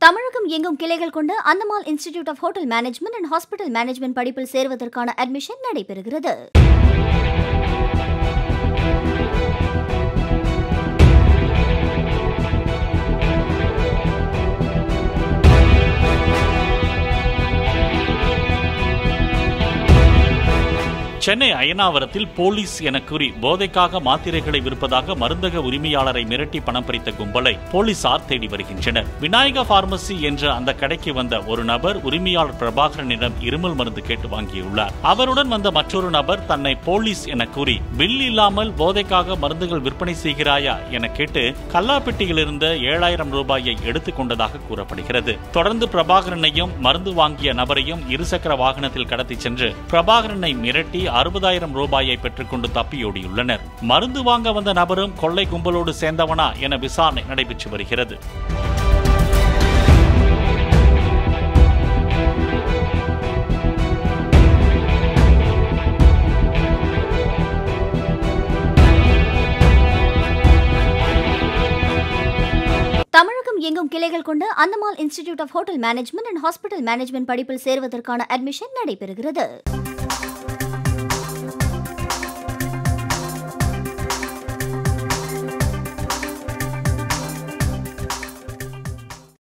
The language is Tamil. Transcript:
தமிழகம் எங்கும் கிளைகள் கொண்ட அந்தமால் institute of hotel management and hospital management படிப்பில் சேருவதற்கான அட்மிஷன் நடைபெறுகிறது சென்னை அயனாவரத்தில் போலீஸ் என கூறி போதைக்காக மாத்திரைகளை விற்பதாக மருந்தக உரிமையாளரை மிரட்டி பணம் பறித்த கும்பலை போலீசார் தேடி வருகின்றனர் விநாயகா பார்மசி என்ற அந்த கடைக்கு வந்த ஒரு நபர் உரிமையாளர் பிரபாகரனிடம் இருமல் மருந்து கேட்டு வாங்கியுள்ளார் அவருடன் வந்த மற்றொரு நபர் தன்னை போலீஸ் என கூறி பில் இல்லாமல் போதைக்காக மருந்துகள் விற்பனை செய்கிறாயா என கேட்டு கல்லாப்பெட்டியில் இருந்த ஏழாயிரம் ரூபாயை எடுத்துக் கொண்டதாக கூறப்படுகிறது தொடர்ந்து பிரபாகரனையும் மருந்து வாங்கிய நபரையும் இருசக்கர வாகனத்தில் கடத்தி சென்று பிரபாகரனை மிரட்டி அறுபதாயிரம் ரூபாயை பெற்றுக்கொண்டு தப்பியோடியுள்ளனர் மருந்து வாங்க வந்த நபரும் கொள்ளை கும்பலோடு சேர்ந்தவனா என விசாரணை நடைபெற்று வருகிறது தமிழகம் எங்கும் கிளைகள் கொண்ட அந்தமால் institute of hotel management and hospital management படிப்பில் சேருவதற்கான அட்மிஷன் நடைபெறுகிறது